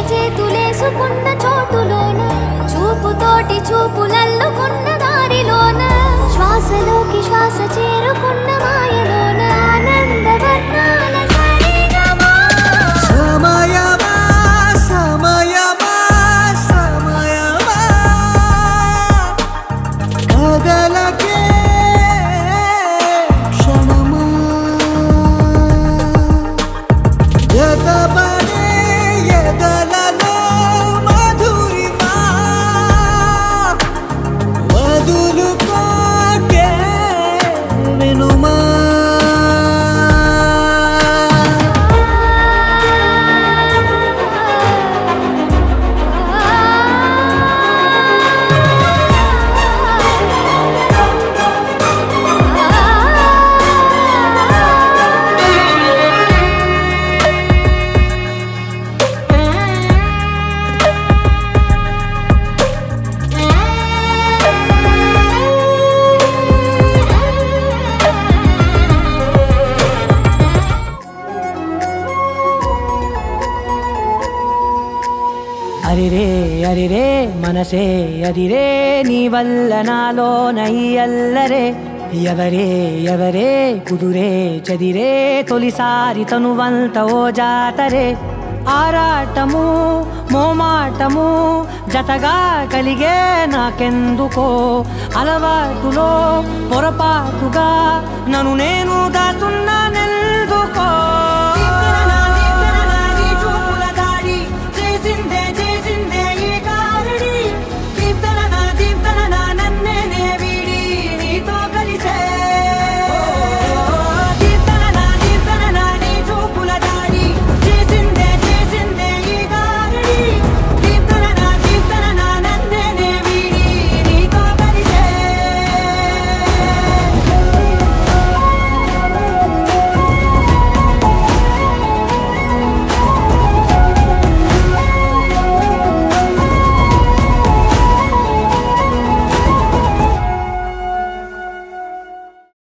చేతులేసుకున్న చోటులోన చూపుతోటి చూపులల్లుకున్న దారిలోన శ్వాసలోకి శ్వాస చేరుకున్న మాయలోన ఆనంద వర్ణాల సరిగమా సమయమా సమయమా సమయమా కదలకే క్షణమా ఎదబడే ఎదలలో మధురిమా వదులుకోకే వినుమా అరిరే అరిరే మనసే అదిరే నీ వల్ల నాలో నయ్యల్లరే ఎవరే ఎవరే కుదురే చదిరే తొలిసారి తనువంత ఓ జాతరే ఆరాటము మోమాటము జతగా కలిగే నాకెందుకో అలవాటులో పొరపాటుగా నన్ను నేను దాచున్న